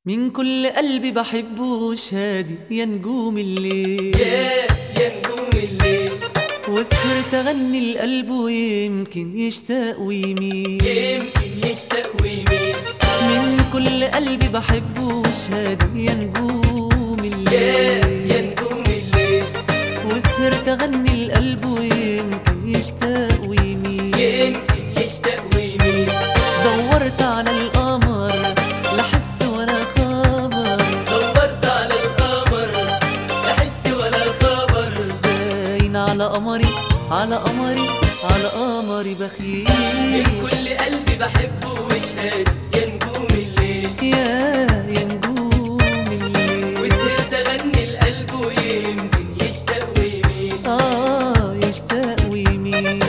من كل قلبي بحبه شادي يا نجوم الليل يا يا نجوم الليل وسهرت اغني القلب ويمكن يشتاق ويميل يمكن يشتاق ويميل من كل قلبي بحبه شادي يا نجوم يا الليل يا نجوم الليل وسهرت اغني القلب ويمكن يشتاق ويميل يمكن يشتاق ويميل دورت على القمر لا حس ولا خبر دورت على القمر لا حس ولا خبر باين على قمري على قمري على قمري بخيل من كل قلبي بحبه وشهاد يا نجوم الليل يا يا نجوم الليل وسهرت اغني القلب ويمكن يشتاق ويميل آه يشتاق ويميل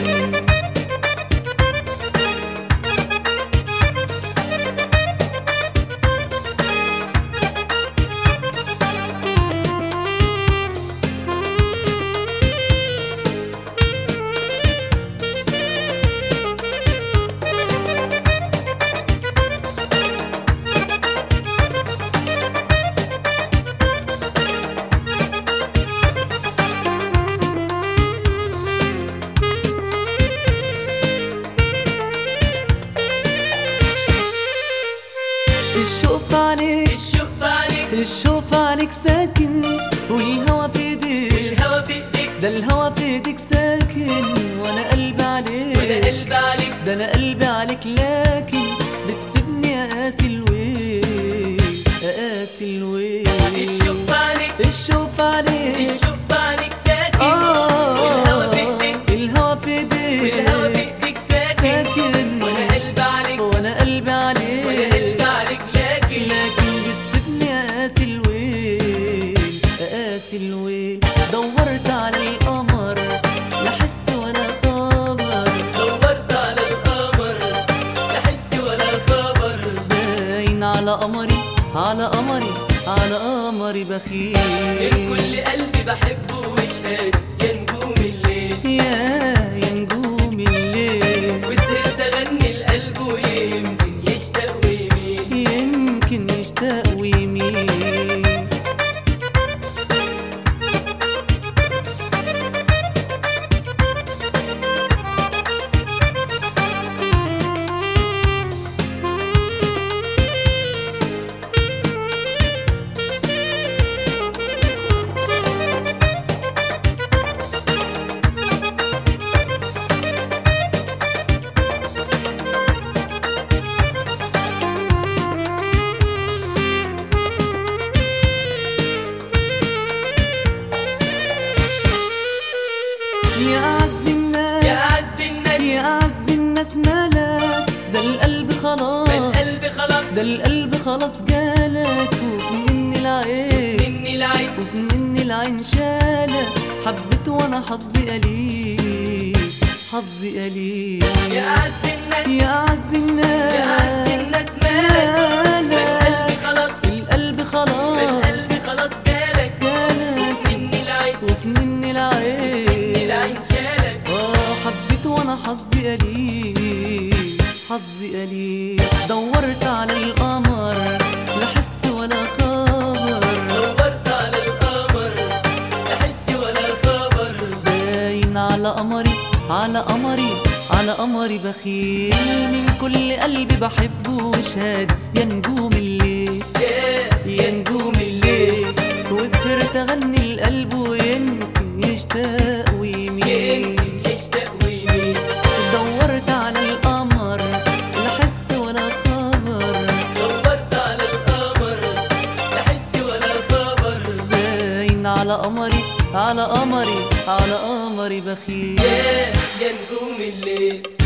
الشوف عليك الشوف عليك الشوف عليك ساكن والهوى في ايديك الهوى في ايديك ده الهوى في ايديك ساكن وانا قلبي عليك وانا قلبي عليك ده انا قلبي عليك لكن بتسيبني اقاسي الويل اقاسي الويل الشوف عليك الشوف عليك الشوف عليك ساكن آه والهوى في ايديك الهوى في ايديك والهوى في ايديك ساكن ساكن وانا قلبي عليك وانا قلبي عليك وانا قلبي عليك لكن لكن بتسيبني اقاسي الويل اقاسي الويل دورت على القمر لا حس ولا خبر دورت على القمر لا حس ولا خبر باين على قمري على قمري على قمري بخيل من كل قلبي بحبه وشهاد يا نجوم الليل يا يا نجوم الليل وسهرت اغني القلب ويمكن يشتاق ويميل يمكن يشتاق ويميل يا أعز الناس يا اعز الناس يا أعز الناس مالك ده القلب خلاص من قلبي خلاص ده القلب خلاص جالك وفي مني العين مني العين وفي مني العين شالك حبيت وانا حظي قليل حظي قليل يا اعز الناس يا أعز الناس يا أعز الناس مالك من قلبي خلاص القلب خلاص من قلبي خلاص جالك جالك مني العين وفي مني مني العين العين شالك اه حبيت وانا حظي قليل حظي قليل دورت على القمر لا حس ولا خبر دورت على القمر لا حس ولا خبر باين على قمري على قمري على قمري بخيل من كل قلبي بحبه شاد يا نجوم الليل يا يا نجوم الليل وسهرت اغني القلب ويمكن يشتاق ويميل يمكن يشتاق ويميل دورت على القمر لا حس ولا خبر دورت على القمر لا حس ولا خبر باين على قمري على قمري على قمري بخيل يا يا نجوم الليل